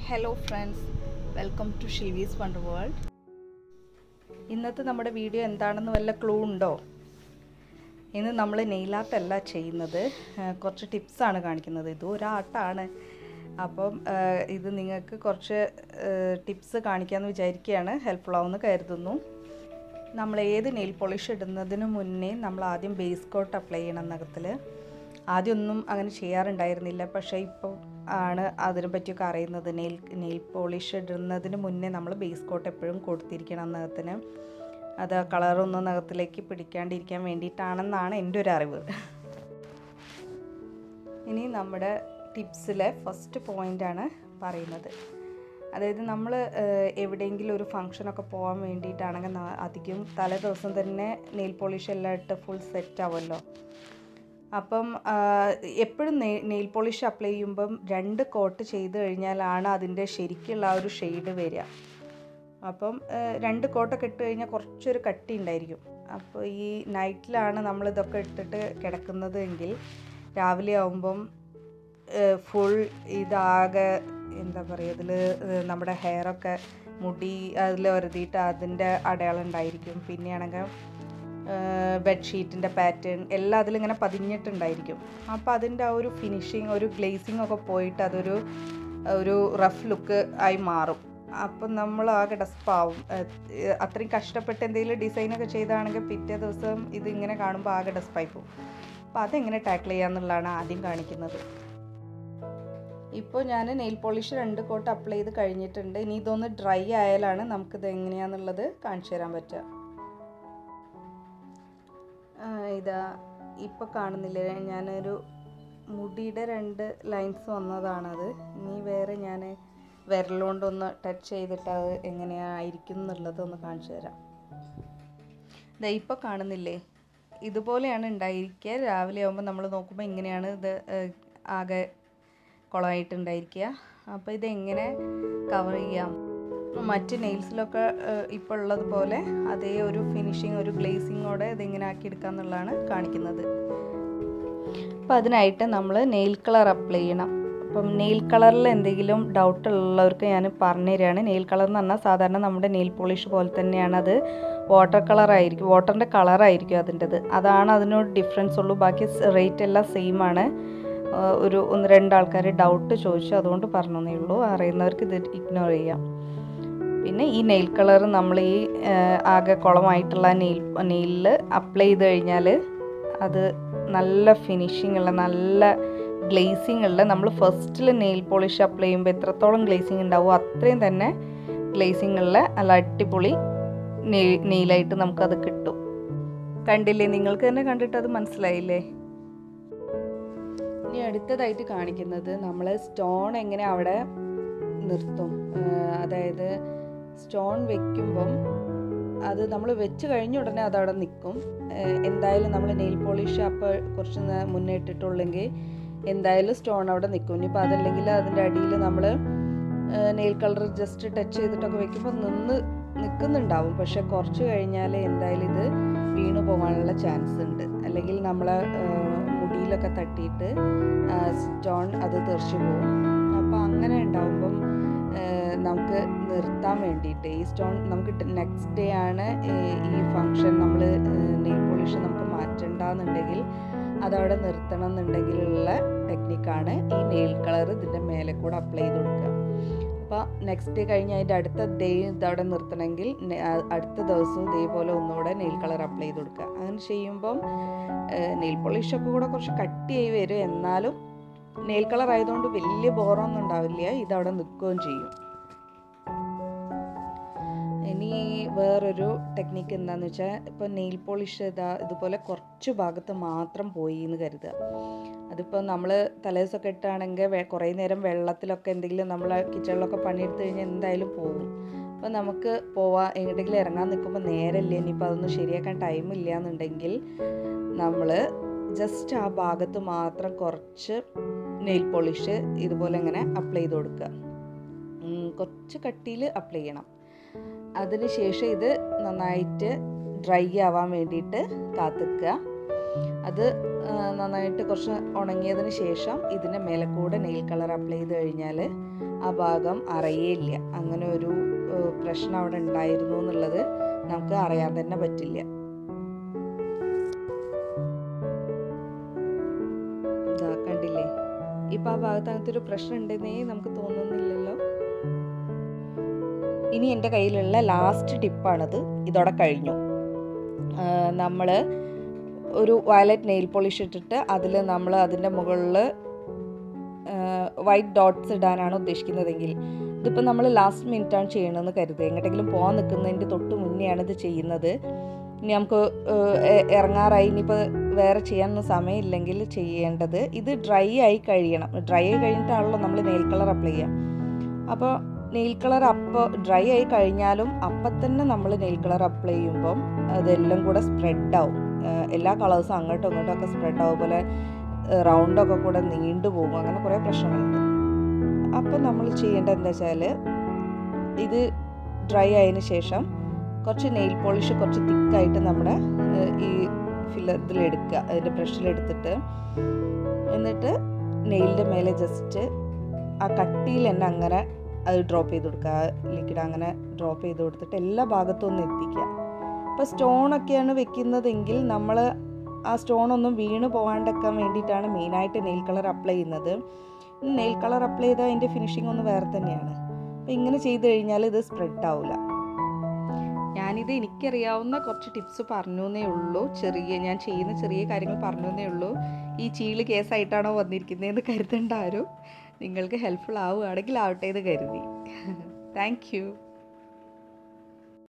hello friends welcome to ഷിവീസ് wonder world ഇന്നത്തെ നമ്മുടെ വീഡിയോ എന്താണെന്ന് വല്ല ക്ലൂ ഉണ്ടോ ഇന്ന് നമ്മൾ നെയിലാർട്ടല്ല ചെയ്യുന്നത് ആ, കുറച്ച് ടിപ്സാണ് കാണിക്കുന്നത് ഇത് ഒരാട്ടാണ് അപ്പം ആ, ഇത് നിങ്ങൾക്ക് കുറച്ച് ടിപ്സ് കാണിക്കാമെന്ന് വിചാരിക്കുകയാണ് ഹെൽപ്ഫുൾ ആവുമെന്ന് കരുതുന്നു നമ്മൾ ഏത് നെയിൽ പോളിഷ് ഇടുന്നതിന് മുന്നേ നമ്മൾ ആദ്യം ബേസ് കോട്ട് അപ്ലൈ ചെയ്യണം നഖത്തിൽ ആദ്യമൊന്നും അങ്ങനെ ചെയ്യാറുണ്ടായിരുന്നില്ല പക്ഷേ ഇപ്പോൾ ആണ് അതിനെ പറ്റിയൊക്കെ അറിയുന്നത് നെയിൽ നെയിൽ പോളിഷ് ഇടുന്നതിന് മുന്നേ നമ്മൾ ബേസ് കോട്ട് എപ്പോഴും കൊടുത്തിരിക്കണം നഖത്തിന് അത് ആ കളറൊന്നും നഖത്തിലേക്ക് പിടിക്കാണ്ടിരിക്കാൻ വേണ്ടിയിട്ടാണെന്നാണ് എൻ്റെ ഒരു അറിവ് ഇനി നമ്മുടെ ടിപ്സിലെ ഫസ്റ്റ് പോയിൻ്റാണ് പറയുന്നത് അതായത് നമ്മൾ എവിടെയെങ്കിലും ഒരു ഫങ്ഷനൊക്കെ പോകാൻ വേണ്ടിയിട്ടാണെങ്കിൽ ന- അധികം തലേ ദിവസം തന്നെ നെയിൽ പോളിഷ് എല്ലാം ഇട്ട് ഫുൾ സെറ്റ് ആവുമല്ലോ അപ്പം എപ്പോഴും നെയിൽ പോളിഷ് അപ്ലൈ ചെയ്യുമ്പം രണ്ട് കോട്ട് ചെയ്ത് കഴിഞ്ഞാലാണ് അതിൻ്റെ ശരിക്കുള്ള ആ ഒരു ഷെയ്ഡ് വരിക അപ്പം ആ, രണ്ട് കോട്ടൊക്കെ ഇട്ട് കഴിഞ്ഞാൽ കുറച്ചൊരു കട്ടി ഉണ്ടായിരിക്കും അപ്പോൾ ഈ നൈറ്റിലാണ് നമ്മളിതൊക്കെ ഇട്ടിട്ട് കിടക്കുന്നത് എങ്കിൽ രാവിലെ ആവുമ്പം ഫുൾ ഇതാകെ എന്താ പറയുക ഇതിൽ നമ്മുടെ ഹെയറൊക്കെ മുടി അതിൽ ഒരുതിയിട്ട് അതിൻ്റെ അടയാളം ഉണ്ടായിരിക്കും പിന്നെയാണെങ്കിൽ ബെഡ്ഷീറ്റിൻ്റെ പാറ്റേൺ എല്ലാം അതിലിങ്ങനെ പതിഞ്ഞിട്ടുണ്ടായിരിക്കും അപ്പോൾ അതിൻ്റെ ആ ഒരു ഫിനിഷിങ് ഒരു ഗ്ലേസിങ് ഒക്കെ പോയിട്ട് അതൊരു ഒരു റഫ് ലുക്ക് ആയി മാറും അപ്പം നമ്മൾ ആകെ ഡസ്പാവും അത്രയും കഷ്ടപ്പെട്ട് എന്തെങ്കിലും ഡിസൈനൊക്കെ ചെയ്താണെങ്കിൽ പിറ്റേ ദിവസം ഇതിങ്ങനെ കാണുമ്പോൾ ആകെ ഡസ്പായി പോകും അപ്പോൾ അതെങ്ങനെ ടാക്കിൾ ചെയ്യാന്നുള്ളതാണ് ആദ്യം കാണിക്കുന്നത് ഇപ്പോൾ ഞാൻ നെയിൽ പോളിഷ് രണ്ട് കോട്ട് അപ്ലൈ ചെയ്ത് കഴിഞ്ഞിട്ടുണ്ട് ഇനി ഇതൊന്ന് ഡ്രൈ ആയാലാണ് നമുക്കിത് എങ്ങനെയാണെന്നുള്ളത് കാണിച്ചു തരാൻ പറ്റുക ആ, ഇതാ ഇപ്പോൾ കാണുന്നില്ലേ ഞാനൊരു മുടിയുടെ രണ്ട് ലൈൻസ് വന്നതാണത് ഇനി വേറെ ഞാൻ വിരലുകൊണ്ടൊന്ന് ടച്ച് ചെയ്തിട്ട് അത് എങ്ങനെയായിരിക്കും എന്നുള്ളത് ഒന്ന് കാണിച്ചു തരാം ഇതാ ഇപ്പോൾ കാണുന്നില്ലേ ഇതുപോലെയാണ് ഉണ്ടായിരിക്കുക രാവിലെ ആകുമ്പോൾ നമ്മൾ നോക്കുമ്പോൾ ഇങ്ങനെയാണ് ഇത് ഏഹ്, ആകെ കുളമായിട്ടുണ്ടായിരിക്കുക അപ്പോൾ ഇതെങ്ങനെ കവർ ചെയ്യാം മറ്റ് നെയിൽസിലൊക്കെ ഇപ്പോൾ ഉള്ളതുപോലെ അതേ ഒരു ഫിനിഷിങ് ഒരു ഗ്ലേസിങ്ങോടെ ഇതിങ്ങനെ ആക്കി എടുക്കുക എന്നുള്ളതാണ് കാണിക്കുന്നത് അപ്പോൾ അതിനായിട്ട് നമ്മൾ നെയിൽ കളർ അപ്ലൈ ചെയ്യണം അപ്പം നെയിൽ കളറിൽ എന്തെങ്കിലും ഡൗട്ട് ഉള്ളവർക്ക് ഞാൻ പറഞ്ഞു തരികയാണ് നെയിൽ കളർ എന്ന് പറഞ്ഞാൽ സാധാരണ നമ്മുടെ നെയിൽ പോളിഷ് പോലെ തന്നെയാണ് അത് വാട്ടർ കളർ ആയിരിക്കും വാട്ടറിൻ്റെ കളറായിരിക്കും അതിൻ്റെത് അതാണ് അതിനോട് ഡിഫറൻസ് ഉള്ളൂ ബാക്കി റേറ്റ് എല്ലാം സെയിം ആണ് ആ, ഒരു ഒന്ന് രണ്ട് ആൾക്കാർ ഡൗട്ട് ചോദിച്ചു അതുകൊണ്ട് പറഞ്ഞതേ ഉള്ളൂ അറിയുന്നവർക്ക് ഇത് ഇഗ്നോർ ചെയ്യാം പിന്നെ ഈ നെയിൽ കളർ നമ്മൾ ഈ ആ, ആകെ കുളമായിട്ടുള്ള നെയിൽ നെയിലിൽ അപ്ലൈ ചെയ്ത് കഴിഞ്ഞാൽ അത് നല്ല ഫിനിഷിംഗ് ഉള്ള നല്ല ഗ്ലേസിംഗ് ഉള്ള നമ്മൾ ഫസ്റ്റിൽ നെയിൽ പോളിഷ് അപ്ലൈ ചെയ്യുമ്പോൾ എത്രത്തോളം ഗ്ലേസിംഗ് ഉണ്ടാവുമോ അത്രയും തന്നെ ഗ്ലേസിംഗ് ഉള്ള നല്ല അടിപൊളി നെയ് നെയിലായിട്ട് നമുക്കത് കിട്ടും കണ്ടില്ലേ നിങ്ങൾക്ക് തന്നെ കണ്ടിട്ട് അത് മനസ്സിലായില്ലേ ഇനി അടുത്തതായിട്ട് കാണിക്കുന്നത് നമ്മൾ സ്റ്റോൺ എങ്ങനെ അവിടെ നിർത്തും ആ, അതായത് സ്റ്റോൺ വെക്കുമ്പം അത് നമ്മൾ വെച്ച് കഴിഞ്ഞ ഉടനെ അത് അവിടെ നിൽക്കും എന്തായാലും നമ്മൾ നെയിൽ പോളിഷ് അപ്പോൾ കുറച്ച് നേ- മുന്നേ ഇട്ടിട്ടുള്ളെങ്കിൽ എന്തായാലും സ്റ്റോൺ അവിടെ നിൽക്കും ഇനിയിപ്പോൾ അതല്ലെങ്കിൽ അതിൻ്റെ അടിയിൽ നമ്മൾ നെയിൽ കളർ ജസ്റ്റ് ടച്ച് ചെയ്തിട്ടൊക്കെ വെക്കുമ്പോൾ നിന്ന് നിൽക്കുന്നുണ്ടാവും പക്ഷെ കുറച്ച് കഴിഞ്ഞാൽ എന്തായാലും ഇത് വീണു പോകാനുള്ള ചാൻസ് ഉണ്ട് അല്ലെങ്കിൽ നമ്മളെ ആ, മുടിയിലൊക്കെ തട്ടിയിട്ട് സ്റ്റോൺ അത് തെറിച്ചു പോകും അപ്പോൾ അങ്ങനെ ഉണ്ടാവുമ്പം ആ, നമുക്ക് നിർത്താൻ വേണ്ടിയിട്ട് ഈ സ്റ്റോൺ നമുക്ക് നെക്സ്റ്റ് ഡേ ആണ് ഈ ഈ ഫങ്ഷൻ നമ്മൾ നെയിൽ പോളിഷ് നമുക്ക് മാറ്റണ്ടെന്നുണ്ടെങ്കിൽ അതവിടെ നിർത്തണം എന്നുണ്ടെങ്കിലുള്ള ടെക്നിക്കാണ് ഈ നെയിൽ കളർ ഇതിൻ്റെ മേലെ കൂടെ അപ്ലൈ ചെയ്ത് കൊടുക്കുക അപ്പോൾ നെക്സ്റ്റ് ഡേ കഴിഞ്ഞ് അതിൻ്റെ അടുത്ത ഡേ ഇതവിടെ നിർത്തണമെങ്കിൽ നെ- ആ- അടുത്ത ദിവസവും ഇതേപോലെ ഒന്നുകൂടെ നെയിൽ കളർ അപ്ലൈ ചെയ്ത് കൊടുക്കുക അങ്ങനെ ചെയ്യുമ്പം നെയിൽ പോളിഷൊക്കെ കൂടെ കുറച്ച് കട്ടിയായി വരും എന്നാലും നെയിൽ കളർ ആയതുകൊണ്ട് വലിയ ബോറൊന്നും ഉണ്ടാവില്ല ഇതവിടെ നിൽക്കുകയും ചെയ്യും ഇനി വേറൊരു ടെക്നിക്ക് എന്താന്ന് വെച്ചാൽ ഇപ്പോൾ നെയിൽ പോളിഷ് ഇതാ ഇതുപോലെ കുറച്ച് ഭാഗത്ത് മാത്രം പോയി എന്ന് കരുതുക അതിപ്പോൾ നമ്മൾ തലേദിവസമൊക്കെ ഇട്ടാണെങ്കിൽ വെ കുറേ നേരം വെള്ളത്തിലൊക്കെ എന്തെങ്കിലും നമ്മൾ കിച്ചണിലൊക്കെ പണിയെടുത്ത് കഴിഞ്ഞാൽ എന്തായാലും പോകും അപ്പോൾ നമുക്ക് പോവാ എങ്ങോട്ടെങ്കിലും ഇറങ്ങാൻ നിൽക്കുമ്പോൾ നേരമില്ല ഇനിയിപ്പോൾ അതൊന്നും ശരിയാക്കാൻ ടൈമില്ല എന്നുണ്ടെങ്കിൽ നമ്മൾ ജസ്റ്റ് ആ ഭാഗത്ത് മാത്രം കുറച്ച് നെയിൽ പോളിഷ് ഇതുപോലെ ഇങ്ങനെ അപ്ലൈ ചെയ്ത് കൊടുക്കുക ഉം, കുറച്ച് കട്ടിയിൽ അപ്ലൈ ചെയ്യണം അതിന് ശേഷം ഇത് നന്നായിട്ട് ഡ്രൈ ആവാൻ വേണ്ടിയിട്ട് കാത്തിക്കുക അത് ആ, നന്നായിട്ട് കുറച്ച് ഉണങ്ങിയതിന് ശേഷം ഇതിൻ്റെ മേലെ കൂടെ നെയിൽ കളർ അപ്ലൈ ചെയ്ത് കഴിഞ്ഞാൽ ആ ഭാഗം അറിയേയില്ല അങ്ങനെ ഒരു ഏഹ്, പ്രശ്നം അവിടെ ഉണ്ടായിരുന്നു എന്നുള്ളത് നമുക്ക് അറിയാൻ തന്നെ പറ്റില്ല ഇതാ കണ്ടില്ലേ ഇപ്പം ആ ഭാഗത്ത് അങ്ങനത്തെ ഒരു പ്രശ്നം ഉണ്ടെന്നേ നമുക്ക് തോന്നുന്നില്ലല്ലോ ഇനി എൻ്റെ കയ്യിലുള്ള ലാസ്റ്റ് ടിപ്പാണിത് ഇതോടെ കഴിഞ്ഞു നമ്മൾ ഒരു വയലറ്റ് നെയിൽ പോളിഷ് ഇട്ടിട്ട് അതിൽ നമ്മൾ അതിൻ്റെ മുകളിൽ വൈറ്റ് ഡോട്ട്സ് ഇടാനാണ് ഉദ്ദേശിക്കുന്നതെങ്കിൽ ഇതിപ്പോൾ നമ്മൾ ലാസ്റ്റ് മിനിറ്റാണ് ചെയ്യണമെന്ന് കരുതുക എങ്ങോട്ടെങ്കിലും പോകാൻ നിൽക്കുന്നതിൻ്റെ തൊട്ട് മുന്നെയാണ് ഇത് ചെയ്യുന്നത് ഇനി നമുക്ക് ഏഹ്, എ- ഇറങ്ങാറായി ഇനിയിപ്പോൾ വേറെ ചെയ്യാനൊന്നും സമയമില്ലെങ്കിൽ ചെയ്യേണ്ടത് ഇത് ഡ്രൈ ആയി കഴിയണം ഡ്രൈ ആയി കഴിഞ്ഞിട്ടാണല്ലോ നമ്മൾ നെയിൽ കളർ അപ്ലൈ ചെയ്യുക അപ്പോൾ നെയിൽ കളർ അപ്പോൾ ഡ്രൈ ആയി കഴിഞ്ഞാലും അപ്പം തന്നെ നമ്മൾ നെയിൽ കളർ അപ്ലൈ ചെയ്യുമ്പം അതെല്ലാം കൂടെ സ്പ്രെഡാവും എല്ലാ കളേഴ്സും അങ്ങോട്ടും ഇങ്ങോട്ടും ഒക്കെ സ്പ്രെഡ് ആവും പോലെ റൗണ്ടൊക്കെ കൂടെ നീണ്ടു പോകും അങ്ങനെ കുറേ പ്രശ്നങ്ങളുണ്ട് അപ്പം നമ്മൾ ചെയ്യേണ്ടത് എന്താ വെച്ചാൽ ഇത് ഡ്രൈ ആയതിനു ശേഷം കുറച്ച് നെയിൽ പോളിഷ് കുറച്ച് തിക്കായിട്ട് നമ്മുടെ ഏഹ്, ഈ ഫില്ലർ ഇതിലെടുക്കുക അതിൻ്റെ ബ്രഷിലെടുത്തിട്ട് എന്നിട്ട് നെയിലിൻ്റെ മേലെ ജസ്റ്റ് ആ കട്ടിയിൽ തന്നെ അങ്ങനെ അത് ഡ്രോപ്പ് ചെയ്ത് കൊടുക്കുക ലിക്വിഡ് അങ്ങനെ ഡ്രോപ്പ് ചെയ്ത് കൊടുത്തിട്ട് എല്ലാ ഭാഗത്തും ഒന്ന് എത്തിക്കുക ഇപ്പോൾ സ്റ്റോണൊക്കെയാണ് വെക്കുന്നതെങ്കിൽ നമ്മൾ ആ സ്റ്റോണൊന്നും വീണ് പോകാണ്ടക്കാൻ വേണ്ടിയിട്ടാണ് മെയിനായിട്ട് നെയിൽ കളർ അപ്ലൈ ചെയ്യുന്നത് നെയിൽ കളർ അപ്ലൈ ചെയ്താൽ അതിൻ്റെ ഫിനിഷിംഗ് ഒന്ന് വേറെ തന്നെയാണ് അപ്പോൾ ഇങ്ങനെ ചെയ്ത് കഴിഞ്ഞാൽ ഇത് സ്പ്രെഡ് ആവില്ല ഞാനിത് എനിക്കറിയാവുന്ന കുറച്ച് ടിപ്സ് പറഞ്ഞു എന്നേ ഉള്ളൂ ചെറിയ ഞാൻ ചെയ്യുന്ന ചെറിയ കാര്യങ്ങൾ പറഞ്ഞു എന്നേ ഉള്ളൂ ഈ ചീള് കേസായിട്ടാണോ വന്നിരിക്കുന്നതെന്ന് കരുതണ്ട ആരും നിങ്ങൾക്ക് ഹെൽപ്ഫുൾ ആവുകയാണെങ്കിൽ ആവട്ടെ എന്ന് കരുതി താങ്ക് യു